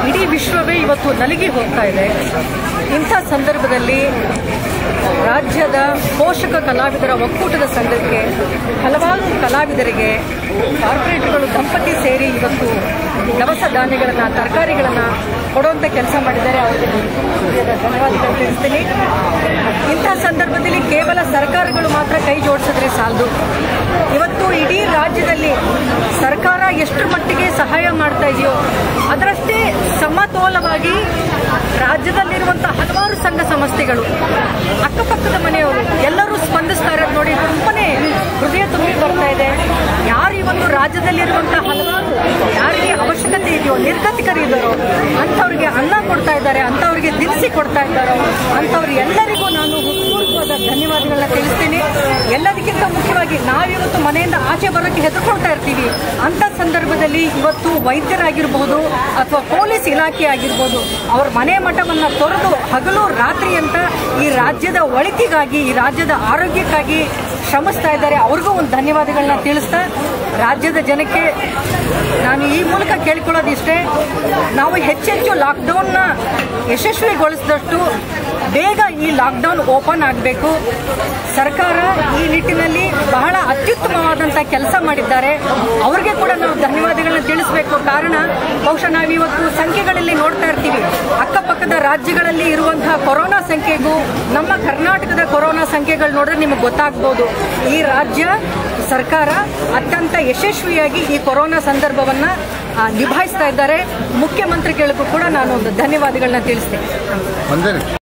ಇಡೀ ವಿಶ್ವವೇ ಇವತ್ತು ನಲಿಗೆ ಹೋಗ್ತಾ ಇದೆ ಇಂಥ ಸಂದರ್ಭದಲ್ಲಿ ರಾಜ್ಯದ ಪೋಷಕ ಕಲಾವಿದರ ಒಕ್ಕೂಟದ ಸಂಘಕ್ಕೆ ಹಲವಾರು ಕಲಾವಿದರಿಗೆ ಕಾರ್ಪೊರೇಟ್ಗಳು ದಂಪತಿ ಸೇರಿ ಇವತ್ತು ದವಸ ಧಾನ್ಯಗಳನ್ನು ತರಕಾರಿಗಳನ್ನು ಕೊಡುವಂಥ ಕೆಲಸ ಮಾಡಿದ್ದಾರೆ ಅವರಿಗೆ ಹೃದಯದ ಧನ್ಯವಾದಗಳು ತಿಳಿಸ್ತೀನಿ ಇಂಥ ಸಂದರ್ಭದಲ್ಲಿ ಕೇವಲ ಸರ್ಕಾರಗಳು ಮಾತ್ರ ಕೈ ಜೋಡಿಸಿದ್ರೆ ಸಾಲದು ಇವತ್ತು ಇಡೀ ರಾಜ್ಯದಲ್ಲಿ ಸರ್ಕಾರ ಎಷ್ಟು ಮಟ್ಟಿಗೆ ಸಹಾಯ ಮಾಡ್ತಾ ಇದೆಯೋ ಅದರಷ್ಟೇ ಸಮತೋಲವಾಗಿ ರಾಜ್ಯದಲ್ಲಿರುವಂತಹ ಹಲವಾರು ಸಂಘ ಸಂಸ್ಥೆಗಳು ಅಕ್ಕಪಕ್ಕದ ಮನೆಯವರು ಎಲ್ಲರೂ ಸ್ಪಂದಿಸ್ತಾರೆ ನೋಡಿ ತುಂಬಾನೇ ಹೃದಯ ತುಂಬಿ ಬರ್ತಾ ಇದೆ ಯಾರು ಈ ಒಂದು ರಾಜ್ಯದಲ್ಲಿರುವಂತಹ ಹಲವಾರು ಯಾರಿಗೆ ಅವಶ್ಯಕತೆ ಇದೆಯೋ ನಿರ್ಗತಿಕರಿದ್ದಾರೋ ಅಂಥವ್ರಿಗೆ ಅನ್ನ ಕೊಡ್ತಾ ಇದ್ದಾರೆ ಅಂಥವ್ರಿಗೆ ದಿನಸಿ ಕೊಡ್ತಾ ಇದ್ದಾರೋ ಅಂಥವ್ರು ಎಲ್ಲರಿಗೂ ನಾನು ಹೃತ್ಪೂರ್ವಕವಾದ ಧನ್ಯವಾದಗಳನ್ನ ತಿಳಿಸ್ತೀನಿ ಎಲ್ಲದಕ್ಕಿಂತ ಮುಖ್ಯವಾಗಿ ನಾವಿವತ್ತು ಮನೆಯಿಂದ ಆಚೆ ಬರೋಕ್ಕೆ ಹೆದರ್ಕೊಳ್ತಾ ಇರ್ತೀವಿ ಅಂತ ಸಂದರ್ಭದಲ್ಲಿ ಇವತ್ತು ವೈದ್ಯರಾಗಿರ್ಬೋದು ಅಥವಾ ಪೊಲೀಸ್ ಇಲಾಖೆ ಆಗಿರ್ಬೋದು ಅವ್ರ ಮನೆ ಮಠವನ್ನ ತೊರೆದು ಹಗಲು ರಾತ್ರಿ ಅಂತ ಈ ರಾಜ್ಯದ ಒಳಿತಿಗಾಗಿ ಈ ರಾಜ್ಯದ ಆರೋಗ್ಯಕ್ಕಾಗಿ ಶ್ರಮಿಸ್ತಾ ಇದ್ದಾರೆ ಅವ್ರಿಗೂ ಒಂದು ಧನ್ಯವಾದಗಳನ್ನ ತಿಳಿಸ್ತಾ ರಾಜ್ಯದ ಜನಕ್ಕೆ ನಾನು ಈ ಮೂಲಕ ಕೇಳ್ಕೊಳ್ಳೋದಿಷ್ಟೇ ನಾವು ಹೆಚ್ಚೆಚ್ಚು ಲಾಕ್ಡೌನ್ನ ಯಶಸ್ವಿಗೊಳಿಸಿದಷ್ಟು ಬೇಗ ಈ ಲಾಕ್ಡೌನ್ ಓಪನ್ ಆಗಬೇಕು ಸರ್ಕಾರ ಈ ನಿಟ್ಟಿನಲ್ಲಿ ಬಹಳ ಅತ್ಯುತ್ತಮವಾದಂಥ ಕೆಲಸ ಮಾಡಿದ್ದಾರೆ ಅವ್ರಿಗೆ ಕೂಡ ನಾವು ಧನ್ಯವಾದಗಳನ್ನ ತಿಳಿಸಬೇಕು ಕಾರಣ ಬಹುಶಃ ನಾವಿವತ್ತು ಸಂಖ್ಯೆಗಳಲ್ಲಿ ನೋಡ್ತಾ ಇರ್ತೀವಿ ಅಕ್ಕಪಕ್ಕದ ರಾಜ್ಯಗಳಲ್ಲಿ ಇರುವಂತಹ ಕೊರೋನಾ ಸಂಖ್ಯೆಗೂ ನಮ್ಮ ಕರ್ನಾಟಕದ ಕೊರೋನಾ ಸಂಖ್ಯೆಗಳು ನೋಡಿದ್ರೆ ನಿಮಗೆ ಗೊತ್ತಾಗ್ಬೋದು ಈ ರಾಜ್ಯ ಸರ್ಕಾರ ಅತ್ಯಂತ ಯಶಸ್ವಿಯಾಗಿ ಈ ಕೊರೋನಾ ಸಂದರ್ಭವನ್ನ ಆ, ನಿಭಾಯಿಸ್ತಾ ಇದ್ದಾರೆ ಮುಖ್ಯಮಂತ್ರಿಗಳಿಗೂ ಕೂಡ ನಾನು ಒಂದು ಧನ್ಯವಾದಗಳನ್ನ ತಿಳಿಸ್ತೇನೆ ಒಂದೇ